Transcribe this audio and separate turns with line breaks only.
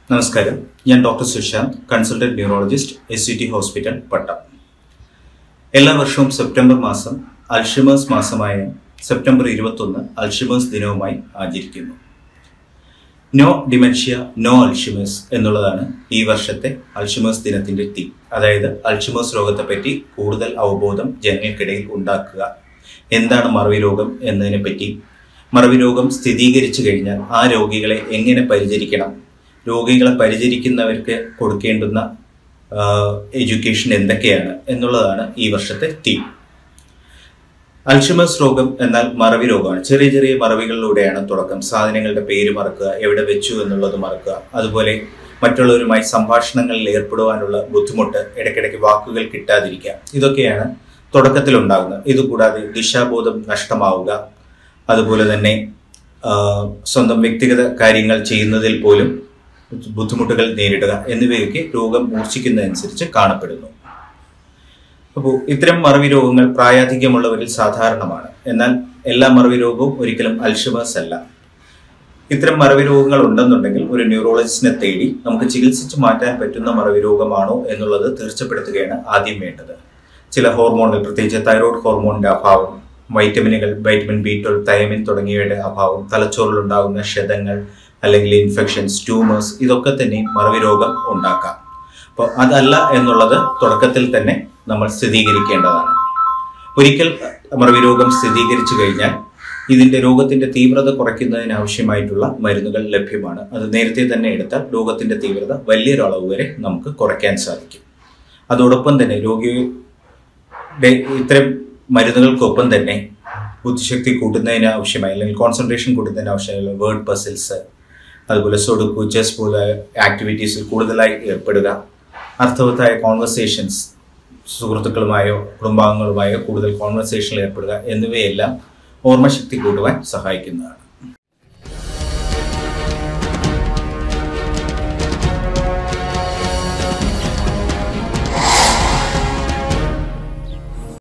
നമസ്കാരം ഞാൻ doctor Sushant consultant neurologist S C T hospital Pattom എല്ലാ വർഷവും സെപ്റ്റംബർ മാസം അൽഷിമേഴ്സ് മാസമായ സെപ്റ്റംബർ ഇരുപത്തൊന്ന് അൽഷിമേഴ്സ് ദിനവുമായി ആചരിക്കുന്നു നോ ഡിമെൻഷ്യ നോ അൽഷിമേഴ്സ് എന്നുള്ളതാണ് ഈ വർഷത്തെ അൽഷിമേഴ്സ് ദിനത്തിന്റെ തീം അതായത് അൽഷിമേഴ്സ് രോഗത്തെപ്പറ്റി കൂടുതൽ അവബോധം ജനങ്ങൾക്കിടയിൽ ഉണ്ടാക്കുക എന്താണ് മറവി രോഗം എന്നതിനെ പറ്റി മറവി രോഗം സ്ഥിരീകരിച്ചു കഴിഞ്ഞാൽ ആ രോഗികളെ എങ്ങനെ പരിചരിക്കണം രോഗികളെ പരിചരിക്കുന്നവർക്ക് കൊടുക്കേണ്ടുന്ന എഡ്യൂക്കേഷൻ എന്തൊക്കെയാണ് എന്നുള്ളതാണ് ഈ വർഷത്തെ തീം അൽഷിമേഴ്സ് രോഗം എന്നാൽ മറവി രോഗമാണ് ചെറിയ ചെറിയ മറവികളിലൂടെയാണ് തുടക്കം സാധനങ്ങളുടെ പേര് മറക്കുക എവിടെ വെച്ചു എന്നുള്ളത് മറക്കുക അതുപോലെ മറ്റുള്ളവരുമായി സംഭാഷണങ്ങളിൽ ഏർപ്പെടുവാനുള്ള ബുദ്ധിമുട്ട് ഇടയ്ക്കിടയ്ക്ക് വാക്കുകൾ കിട്ടാതിരിക്കുക ഇതൊക്കെയാണ് തുടക്കത്തിൽ ഉണ്ടാകുന്നത് ഇതുകൂടാതെ ദിശാബോധം നഷ്ടമാവുക അതുപോലെ തന്നെ ആ, സ്വന്തം വ്യക്തിഗത കാര്യങ്ങൾ ചെയ്യുന്നതിൽ പോലും ബുദ്ധിമുട്ടുകൾ നേരിടുക എന്നിവയൊക്കെ രോഗം മൂർച്ഛിക്കുന്നതനുസരിച്ച് കാണപ്പെടുന്നു അപ്പോൾ ഇത്തരം മറവി രോഗങ്ങൾ പ്രായാധിക്യമുള്ളവരിൽ സാധാരണമാണ് എന്നാൽ എല്ലാ മറവി രോഗവും ഒരിക്കലും അൽഷിമേഴ്സ് അല്ല ഇത്തരം മറവി രോഗങ്ങൾ ഉണ്ടെന്നുണ്ടെങ്കിൽ ഒരു ന്യൂറോളജിസ്റ്റിനെ തേടി നമുക്ക് ചികിത്സിച്ച് മാറ്റാൻ പറ്റുന്ന മറവി രോഗമാണോ എന്നുള്ളത് തീർച്ചപ്പെടുത്തുകയാണ് ആദ്യം വേണ്ടത് ചില ഹോർമോണുകൾ പ്രത്യേകിച്ച് തൈറോയ്ഡ് ഹോർമോണിന്റെ അഭാവം വൈറ്റമിനുകൾ വൈറ്റമിൻ ബി ട്വൽവ് തൈമിൻ തുടങ്ങിയവയുടെ അഭാവം തലച്ചോറിലുണ്ടാകുന്ന ക്ഷതങ്ങൾ അല്ലെങ്കിൽ ഇൻഫെക്ഷൻസ് ട്യൂമേഴ്സ് ഇതൊക്കെ തന്നെ മറവി രോഗം ഉണ്ടാക്കാം അപ്പോൾ അതല്ല എന്നുള്ളത് തുടക്കത്തിൽ തന്നെ നമ്മൾ സ്ഥിരീകരിക്കേണ്ടതാണ് ഒരിക്കൽ മറവി രോഗം സ്ഥിരീകരിച്ചു കഴിഞ്ഞാൽ ഇതിന്റെ രോഗത്തിന്റെ തീവ്രത കുറയ്ക്കുന്നതിന് ആവശ്യമായിട്ടുള്ള മരുന്നുകൾ ലഭ്യമാണ് അത് നേരത്തെ തന്നെ എടുത്താൽ രോഗത്തിന്റെ തീവ്രത വലിയൊരളവ് വരെ നമുക്ക് കുറയ്ക്കാൻ സാധിക്കും അതോടൊപ്പം തന്നെ രോഗിയുടെ ഇത്തരം മരുന്നുകൾക്കൊപ്പം തന്നെ ബുദ്ധിശക്തി കൂട്ടുന്നതിന് ആവശ്യമായി അല്ലെങ്കിൽ കോൺസെൻട്രേഷൻ കൂട്ടുന്നതിന് ആവശ്യമായ വേർഡ് പസിൽസ് അതുപോലെ സൊടുക്കു ചെസ് പോലെ ആക്ടിവിറ്റീസിൽ കൂടുതലായി ഏർപ്പെടുക അർത്ഥവത്തായ കോൺവെർസേഷൻസ് സുഹൃത്തുക്കളുമായോ കുടുംബാംഗങ്ങളുമായോ കൂടുതൽ കോൺവെർസേഷനിൽ ഏർപ്പെടുക എന്നിവയെല്ലാം ഓർമ്മശക്തി കൂട്ടുവാൻ സഹായിക്കുന്നതാണ്